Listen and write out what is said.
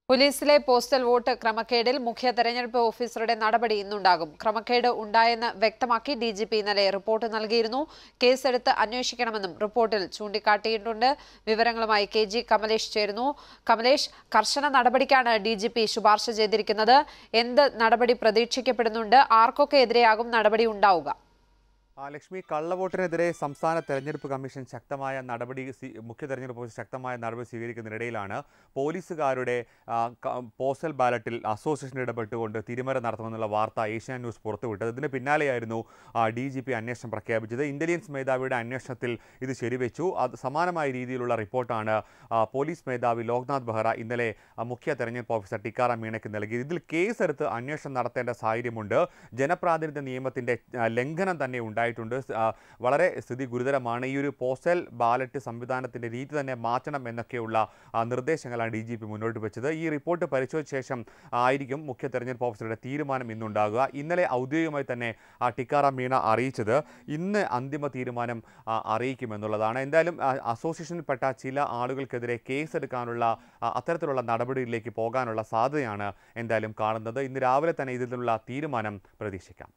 പോലീസിലെ postal vote ക്രമക്കേടിൽ മുഖ്യ തെരഞ്ഞെടുപ്പ് ഓഫീസറുടെ നടപടി ഇന്നുണ്ടാകും ക്രമക്കേട് ഉണ്ടായെന്ന് വ്യക്തമാക്കി ഡി ജി പി ഇന്നലെ റിപ്പോർട്ട് നൽകിയിരുന്നു കേസെടുത്ത് അന്വേഷിക്കണമെന്നും റിപ്പോർട്ടിൽ ചൂണ്ടിക്കാട്ടിയിട്ടുണ്ട് വിവരങ്ങളുമായി കെ ജി കമലേഷ് ചേരുന്നു കമലേഷ് കർശന നടപടിക്കാണ് ഡി ജി പി ശുപാർശ ചെയ്തിരിക്കുന്നത് എന്ത് നടപടി പ്രതീക്ഷിക്കപ്പെടുന്നുണ്ട് ആർക്കൊക്കെ എതിരെയാകും നടപടി ഉണ്ടാവുക ആ, ലക്ഷ്മി കള്ളവോട്ടിനെതിരെ സംസ്ഥാന തെരഞ്ഞെടുപ്പ് കമ്മീഷൻ ശക്തമായ നടപടി സ്വീ- മുഖ്യ തെരഞ്ഞെടുപ്പ് ഓഫീസർ ശക്തമായ നടപടി സ്വീകരിക്കുന്നതിനിടയിലാണ് പോലീസുകാരുടെ ആ, ക- പോസ്റ്റൽ ബാലറ്റിൽ അസോസിയേഷൻ ഇടപെട്ടുകൊണ്ട് തിരിമര നടത്തുമെന്നുള്ള വാർത്ത ഏഷ്യാൻ ന്യൂസ് പുറത്തുവിട്ടത് ഇതിന് പിന്നാലെയായിരുന്നു ഡി ജി പി അന്വേഷണം പ്രഖ്യാപിച്ചത് ഇന്റലിജൻസ് മേധാവിയുടെ അന്വേഷണത്തിൽ ഇത് ശരിവെച്ചു അത് സമാനമായ രീതിയിലുള്ള റിപ്പോർട്ടാണ് ആ, പോലീസ് മേധാവി ലോക്നാഥ് ബെഹ്റ ഇന്നലെ ആ, മുഖ്യ തെരഞ്ഞെടുപ്പ് ഓഫീസർ ടിക്കാറാം മീണയ്ക്ക് നൽകിയത് ഇതിൽ കേസെടുത്ത് അന്വേഷണം നടത്തേണ്ട സാഹചര്യമുണ്ട് ജനപ്രാതിനിധ്യ നിയമത്തിന്റെ ആ, ലംഘനം തന്നെ ഉണ്ടായിട്ടുണ്ട് സ്- ആ, വളരെ സ്ഥിതി ഗുരുതരമാണ് ഈ ഒരു പോസ്റ്റൽ ബാലറ്റ് സംവിധാനത്തിന്റെ രീതി തന്നെ മാറ്റണം എന്നൊക്കെയുള്ള ആ, നിർദ്ദേശങ്ങളാണ് ഡി ജി പി മുന്നോട്ട് വെച്ചത് ഈ റിപ്പോർട്ട് പരിശോധിച്ച ശേഷം ആയിരിക്കും മുഖ്യ തെരഞ്ഞെടുപ്പ് ഓഫീസറുടെ തീരുമാനം ഇന്നുണ്ടാകുക ഇന്നലെ ഔദ്യോഗികമായി തന്നെ ആ, ടിക്കാറാം മീണ അറിയിച്ചത് ഇന്ന് അന്തിമ തീരുമാനം ആ, അറിയിക്കുമെന്നുള്ളതാണ് എന്തായാലും ആ, അസോസിയേഷനിൽപ്പെട്ട ചില ആളുകൾക്കെതിരെ കേസെടുക്കാനുള്ള ആ, അത്തരത്തിലുള്ള നടപടിയിലേക്ക് പോകാനുള്ള സാധ്യതയാണ് എന്തായാലും കാണുന്നത് ഇന്ന് രാവിലെ തന്നെ ഇതിലുള്ള തീരുമാനം പ്രതീക്ഷിക്കാം